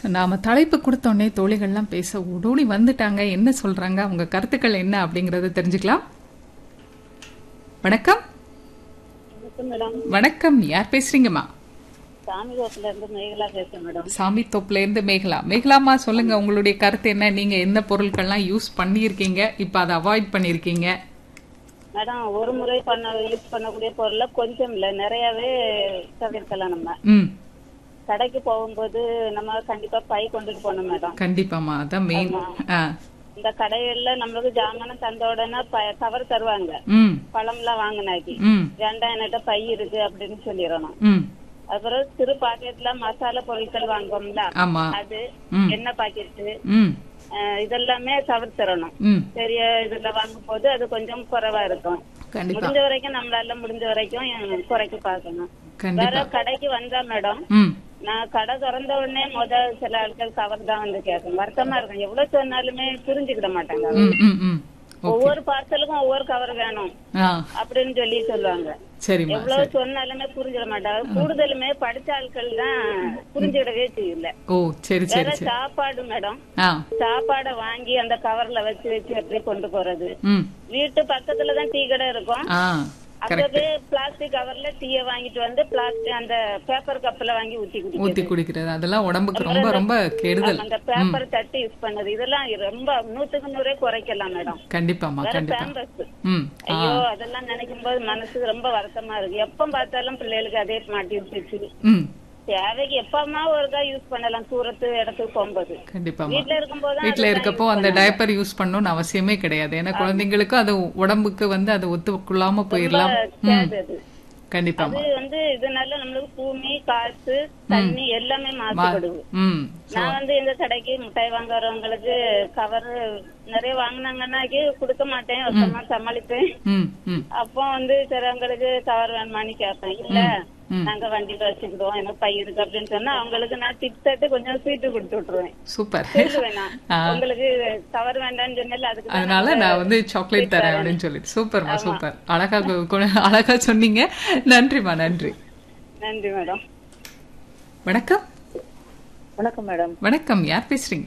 நாம தலைப்பு கொடுத்தோடனே தோழிகள்லாம் பேச ஓடோடி வந்துட்டாங்க என்ன சொல்றாங்க அவங்க கருத்துக்கள் என்ன அப்படிங்கறத தெரிஞ்சுக்கலாம் வணக்கம் வணக்கம் மேடம் வணக்கம் யார் பேசுறீங்கம்மா சாமிகோட்டில இருந்து மேகலா பேசுறேன் மேடம் சாமி தோப்புல இருந்து மேகலா மேகலாமா சொல்லுங்க உங்களுடைய கருத்து என்ன நீங்க என்ன பொருட்கள்லாம் யூஸ் பண்ணியிருக்கீங்க இப்ப அதை அவாய்ட் பண்ணியிருக்கீங்க மேடம் ஒரு முறை பண்ண யூஸ் பண்ணக்கூடிய பொருளை கொஞ்சம் இல்ல நிறையவே தவிர்க்கலாம் நம்ம ம் கடைக்கு போகும்போது நம்ம கண்டிப்பா பை கொண்டுட்டு போகணும் மேடம் கண்டிப்பாம்மா அதான் மெயின் ஆ இந்த கடைகள்ல நம்மளுக்கு ஜாமானம் தந்த உடனே கவர் தருவாங்க ம் பழம்லாம் வாங்கினாக்கி ம் வேண்டாம் என்கிட்ட பை இருக்கு அப்படின்னு சொல்லிடணும் ம் அப்புறம் சிறு பாக்கெட்ல மசாலா பொருட்கள் வாங்குவோம்ல ஆமா அது ம் எண்ணெய் பாக்கெட்டு ம் இதெல்லாமே தவிர்த்திடணும் ம் பெரிய இதுல வாங்கும் போது அது கொஞ்சம் குறைவா இருக்கும் கண்டிப்பா முடிஞ்ச வரைக்கும் நம்மளால முடிஞ்ச வரைக்கும் குறைக்க பார்க்கணும் வேற கண்டிப்பா கடைக்கு வந்தா மேடம் ம் நான் கடை திறந்த உடனே முத சில ஆட்கள் கவர் தான் வந்து கேட்கும் வருத்தமா இருக்கும் எவ்வளவு சொன்னாலுமே புரிஞ்சுக்கிட மாட்டாங்க ம் ம் ம் ஒவ்வொரு பார்சலுக்கும் ஒவ்வொரு கவர் வேணும் ஆ அப்படின்னு சொல்லி சொல்லுவாங்க சரிம்மா எவ்வளவு சொன்னாலுமே புரிஞ்சிட மாட்டாங்க கூடுதலுமே படிச்ச ஆட்கள் தான் புரிஞ்சுக்கிடவே செய்யல ஓ சரி வேற சரி சரி சாப்பாடு மேடம் ஆ சாப்பாடை வாங்கி அந்த கவர்ல வச்சு வச்சு அப்படியே கொண்டு போறது ம் வீட்டு பக்கத்துல தான் டீ கடை இருக்கும் ஆ அங்கவே பிளாஸ்டிக் கவர்ல டீய வாங்கிட்டு வந்து பிளாஸ்டிக் அந்த பேப்பர் கப்ல வாங்கி ஊத்தி குடிக்கிறது ஊத்தி குடிக்கிறது அதெல்லாம் உடம்புக்கு ரொம்ப ரொம்ப கெடுதல் அந்த பேப்பர் தட்டி யூஸ் பண்ணது இதெல்லாம் ரொம்ப நூத்துக்கு நூறே குறைக்கலாம் மேடம் கண்டிப்பாம்மா வேற கண்டிப்பா பேம்பஸ் ம் ஆ ஐயோ அதெல்லாம் நினைக்கும் போது மனசுக்கு ரொம்ப வருத்தமா இருக்கு எப்ப பார்த்தாலும் பிள்ளைகளுக்கு அதே மாட்டி விட்டுச்சு ம் தேவைக்கு எப்பமா ஒருக்கா யூஸ் பண்ணலாம் தூரத்து இடத்துக்கு போகும்போது கண்டிப்பாம்மா வீட்டுல இருக்கும்போது வீட்ல இருக்கப்போ அந்த டயப்பர் யூஸ் பண்ணணும்னு அவசியமே கிடையாது ஏன்னா குழந்தைங்களுக்கு அது உடம்புக்கு வந்து அது ஒத்துக்கொள்ளாம போயிடலாம் ம் அது கண்டிப்பாம்மா அது வந்து இதனால நம்மளுக்கு பூமி காசு தண்ணி எல்லாமே மாசுபடுது ம் நான் வந்து எங்க கடைக்கு மிட்டாய் வாங்க வரவங்களுக்கு கவர் நிறைய வாங்கினாங்கன்னாக்கி கொடுக்க மாட்டேன் வருஷமா சமாளிப்பேன் ம் ம் அப்போ வந்து சிலவங்களுக்கு கவர் வேணுமான்னு கேட்பேன் இல்ல ம். நாங்க வண்டியில வச்சுக்கிடுவோம் எனக்கு பை இருக்கு அப்படின்னு சொன்னா அவங்களுக்கு நான் டிப்ஸ் தட்டு கொஞ்சம் ஸ்வீட்டு கொடுத்து விட்டுருவேன் சூப்பர் சொல்லுவேன் நான் உங்களுக்கு கவர் வேண்டாம்னு சொன்னல அதுக்கு தான் அதனால நான் வந்து சாக்லேட் தரேன் அப்படின்னு சொல்லிட்டு சூப்பர்மா சூப்பர் அழகா கு- கு- அழகா சொன்னீங்க நன்றிம்மா நன்றி நன்றி மேடம் வணக்கம் வணக்கம் மேடம் வணக்கம் யார் பேசுறீங்க